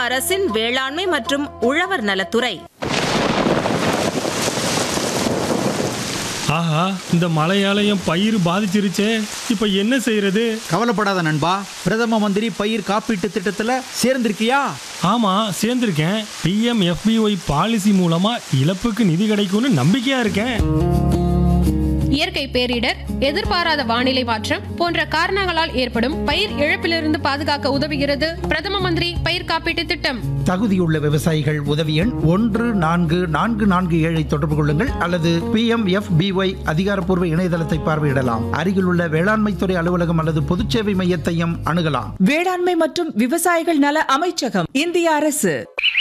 அரசின் வேளாண்மை மற்றும் உழவர் நலத்துறை ஆஹா இந்த மழையாலயம் பயிர் பாதிச்சிருச்சே இப்போ என்ன செய்யறது கவலைப்படாத நண்பா பிரதம மந்திரி பயிர் காப்பீட்டு திட்டத்துல சேர்ந்திருக்கியா ஆமா சேர்ந்திருக்கேன் பிஎம் எஃபிஒய் பாலிசி மூலமா இழப்புக்கு நிதி கிடைக்கும்னு நம்பிக்கையா இருக்கேன் இயற்கை பேரிடர் எதிர்பாராத வானிலை மாற்றம் போன்ற காரணங்களால் ஏற்படும் பயிர் இழப்பிலிருந்து பாதுகாக்க உதவுகிறது பிரதம மந்திரி பயிர் காப்பீட்டு திட்டம் தகுதியுள்ள விவசாயிகள் உதவி எண் ஒன்று நான்கு நான்கு நான்கு ஏழை தொடர்பு கொள்ளுங்கள் அல்லது பி எம் எஃப் பிஒய் அதிகாரப்பூர்வ இணையதளத்தை பார்வையிடலாம் அருகிலுள்ள வேளாண்மை துறை அலுவலகம் அல்லது பொதுச்சேவை மையத்தையும் அணுகலாம் வேளாண்மை மற்றும் விவசாயிகள் நல அமைச்சகம் இந்திய அரசு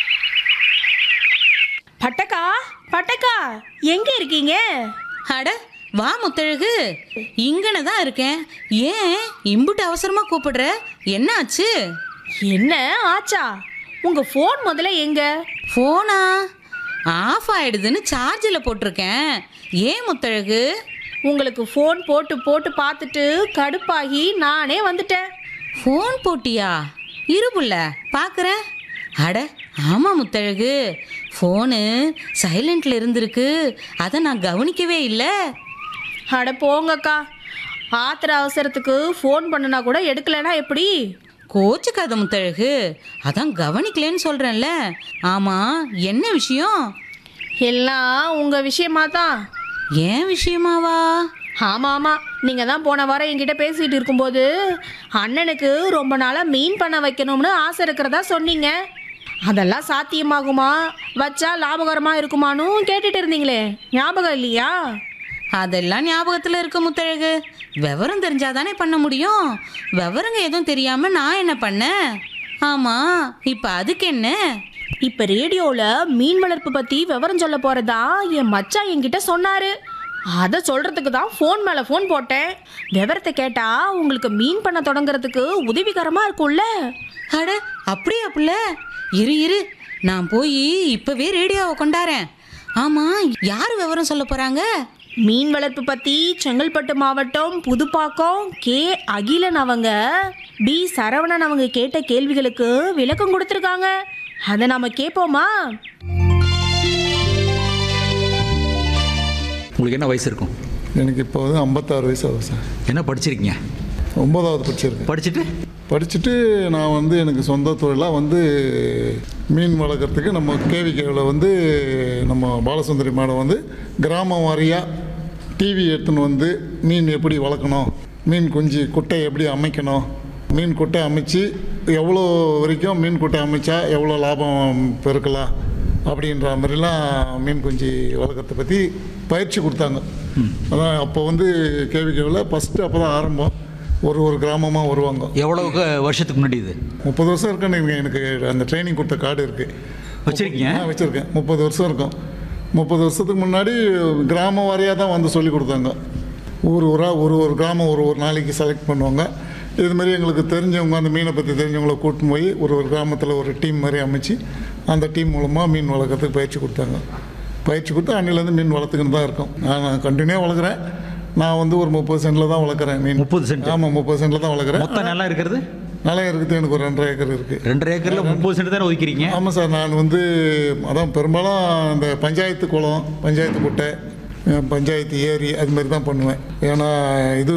பட்டக்கா பட்டக்கா எங்க இருக்கீங்க அட வா முத்தழகு இங்கன தான் இருக்கேன் ஏன் இம்புட்டு அவசரமா கூப்பிடுற என்ன ஆச்சு என்ன ஆச்சா உங்க ஃபோன் முதல்ல எங்க ஃபோனா ஆஃப் ஆயிடுதுன்னு சார்ஜில் போட்டிருக்கேன் ஏன் முத்தழகு உங்களுக்கு ஃபோன் போட்டு போட்டு பார்த்துட்டு கடுப்பாகி நானே வந்துட்டேன் ஃபோன் போட்டியா இருபுள்ள பார்க்குறேன் அட ஆமாம் முத்தழகு ஃபோனு சைலண்ட்ல இருந்திருக்கு அதை நான் கவனிக்கவே இல்லை அட போங்கக்கா ஆத்திர அவசரத்துக்கு ஃபோன் பண்ணுனா கூட எடுக்கலைன்னா எப்படி கோச்சுக்காத முத்தழகு அதான் கவனிக்கலன்னு சொல்கிறேன்ல ஆமாம் என்ன விஷயம் எல்லாம் உங்க விஷயமா தான் ஏன் விஷயமாவா ஆமா ஆமா நீங்க தான் போன வாரம் என்கிட்ட பேசிட்டு இருக்கும்போது அண்ணனுக்கு ரொம்ப நாளா மீன் பண்ண வைக்கணும்னு ஆசை இருக்கிறதா சொன்னீங்க அதெல்லாம் சாத்தியமாகுமா வச்சா லாபகரமா இருக்குமான்னு கேட்டுட்டு இருந்தீங்களே ஞாபகம் இல்லையா அதெல்லாம் ஞாபகத்தில் இருக்க முத்தழகு விவரம் தெரிஞ்சாதானே பண்ண முடியும் விவரங்க எதுவும் தெரியாமல் நான் என்ன பண்ணேன் ஆமாம் இப்போ அதுக்கு என்ன இப்ப ரேடியோல மீன் வளர்ப்பு பத்தி விவரம் சொல்ல போறதா என் மச்சான் என்கிட்ட சொன்னாரு அதை சொல்றதுக்கு தான் ஃபோன் மேல ஃபோன் போட்டேன் விவரத்தை கேட்டா உங்களுக்கு மீன் பண்ண தொடங்குறதுக்கு உதவிகரமா இருக்கும்ல அட அப்படியா புள்ள இரு இரு நான் போய் இப்போவே ரேடியோவை கொண்டாரேன் ஆமாம் யார் விவரம் சொல்ல போகிறாங்க மீன் வளர்ப்பு பத்தி செங்கல்பட்டு மாவட்டம் புதுப்பாக்கம் கே அகிலன் அவங்க பி சரவணன் அவங்க கேட்ட கேள்விகளுக்கு விளக்கம் கொடுத்துருக்காங்க அதை நாம கேட்போமா உங்களுக்கு என்ன வயசு இருக்கும் எனக்கு இப்போ வந்து ஐம்பத்தாறு வயசு ஆகுது சார் என்ன படிச்சிருக்கீங்க ஒன்பதாவது படிச்சிருக்கேன் படிச்சுட்டு படிச்சுட்டு நான் வந்து எனக்கு சொந்த தொழிலாக வந்து மீன் வளர்க்குறதுக்கு நம்ம கேவிகேவில் வந்து நம்ம பாலசுந்தரி மேடம் வந்து கிராமம் வாரியாக டிவி எடுத்துன்னு வந்து மீன் எப்படி வளர்க்கணும் மீன் குஞ்சு குட்டை எப்படி அமைக்கணும் மீன் குட்டை அமைச்சு எவ்வளோ வரைக்கும் மீன் குட்டை அமைச்சா எவ்வளோ லாபம் பெருக்கலாம் அப்படின்ற மாதிரிலாம் மீன் குஞ்சு வளர்க்குறத பற்றி பயிற்சி கொடுத்தாங்க அதான் அப்போ வந்து கேவிகேவில் ஃபஸ்ட்டு அப்போ தான் ஆரம்பம் ஒரு ஒரு கிராமமாக வருவாங்க எவ்வளவு வருஷத்துக்கு முன்னாடி இது முப்பது வருஷம் இருக்குன்னு எனக்கு- எனக்கு அந்த ட்ரைனிங் கொடுத்த கார்டு இருக்குது வச்சிருக்கீங்க? வச்சுருக்கேன் முப்பது வருஷம் இருக்கும் முப்பது வருஷத்துக்கு முன்னாடி கிராம வாரியாக தான் வந்து சொல்லி கொடுத்தாங்க ஊர் ஊராக ஒரு ஒரு கிராமம் ஒரு ஒரு நாளைக்கு செலக்ட் பண்ணுவாங்க இது மாதிரி எங்களுக்கு தெரிஞ்சவங்க அந்த மீனை பற்றி தெரிஞ்சவங்கள கூட்டின்னு போய் ஒரு ஒரு கிராமத்தில் ஒரு டீம் மாதிரி அமைச்சு அந்த டீம் மூலமாக மீன் வளர்க்குறதுக்கு பயிற்சி கொடுத்தாங்க பயிற்சி கொடுத்து அன்னிலேருந்து மீன் வளர்த்துக்கிட்டு தான் இருக்கோம் நான் கண்டினியூவாக வளர்க்குறேன் நான் வந்து ஒரு முப்பது சென்டில் தான் வளர்க்குறேன் மீன் 30 சென்ட்? ஆமாம் முப்பது சென்டில் தான் வளர்க்குறேன் மொத்த நிலம் இருக்கிறது நிலம் இருக்குது எனக்கு ஒரு ரெண்டரை ஏக்கர் இருக்குது ரெண்டரை ஏக்கர்ல முப்பது சென்ட் தானே ஒதுக்கிறீங்க ஆமாம் சார் நான் வந்து அதான் பெரும்பாலும் இந்த பஞ்சாயத்து குளம் பஞ்சாயத்து குட்டை அஹ் பஞ்சாயத்து ஏரி அது மாதிரி தான் பண்ணுவேன் ஏன்னா இது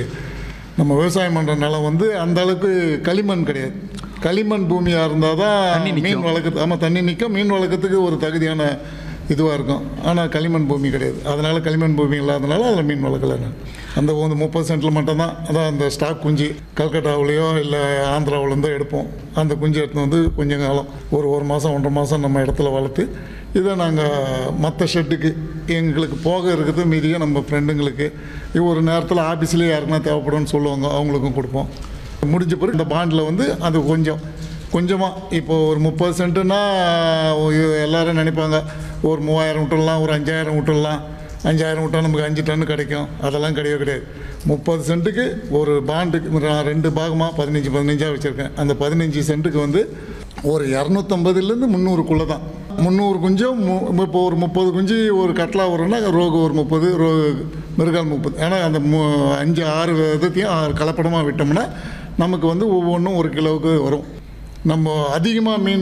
நம்ம விவசாயம் பண்ணுற நிலம் வந்து அந்த அளவுக்கு களிமண் கிடையாது களிமண் பூமியாக இருந்தால் தண்ணி தான் நிக்கும். மீன் வளர்க்குறது ஆமாம் தண்ணி நிற்கும் மீன் வளர்க்கறதுக்கு ஒரு தகுதியான இதுவாக இருக்கும் ஆனால் களிமண் பூமி கிடையாது அதனால் களிமண் பூமி இல்லாதனால அதில் மீன் வளர்க்கல நான் அந்த வந்து முப்பது சென்ட்டில் மட்டும்தான் அதான் அந்த ஸ்டாக் குஞ்சு கல்கட்டாவிலையோ இல்லை ஆந்திராவிலேருந்தோ எடுப்போம் அந்த குஞ்சு எடுத்துன்னு வந்து கொஞ்சம் காலம் ஒரு ஒரு மாதம் ஒன்றரை மாதம் நம்ம இடத்துல வளர்த்து இதை நாங்கள் மற்ற ஷெட்டுக்கு எங்களுக்கு போக இருக்குது மீதியை நம்ம ஃப்ரெண்டுங்களுக்கு இது ஒரு நேரத்தில் ஆஃபீஸ்லேயே யாருக்குன்னா தேவைப்படும்னு சொல்லுவாங்க அவங்களுக்கும் கொடுப்போம் முடிஞ்ச பிறகு இந்த பாண்டில் வந்து அது கொஞ்சம் கொஞ்சமாக இப்போ ஒரு முப்பது சென்ட்டுன்னா எல்லாரும் நினைப்பாங்க ஒரு மூவாயிரம் விட்டுடலாம் ஒரு அஞ்சாயிரம் விட்டுடலாம் அஞ்சாயிரம் விட்டா நமக்கு அஞ்சு டன்னு கிடைக்கும் அதெல்லாம் கிடையவே கிடையாது முப்பது சென்ட்டுக்கு ஒரு பாண்டுக்கு நான் ரெண்டு பாகமாக பதினஞ்சு பதினஞ்சாக வச்சுருக்கேன் அந்த பதினஞ்சு சென்ட்டுக்கு வந்து ஒரு இரநூத்தம்பதுலேருந்து முந்நூறுக்குள்ளே தான் முந்நூறு குஞ்சும் மு- இப்போ ஒரு முப்பது குஞ்சு ஒரு கட்லா வரும்னா ரோகு ஒரு முப்பது ரோ மிருகால் முப்பது ஏன்னா அந்த மு- அஞ்சு ஆறு விதத்தையும் ஆறு கலப்படமாக விட்டோம்னா நமக்கு வந்து ஒவ்வொன்றும் ஒரு கிலோவுக்கு வரும் நம்ம அதிகமாக மீன்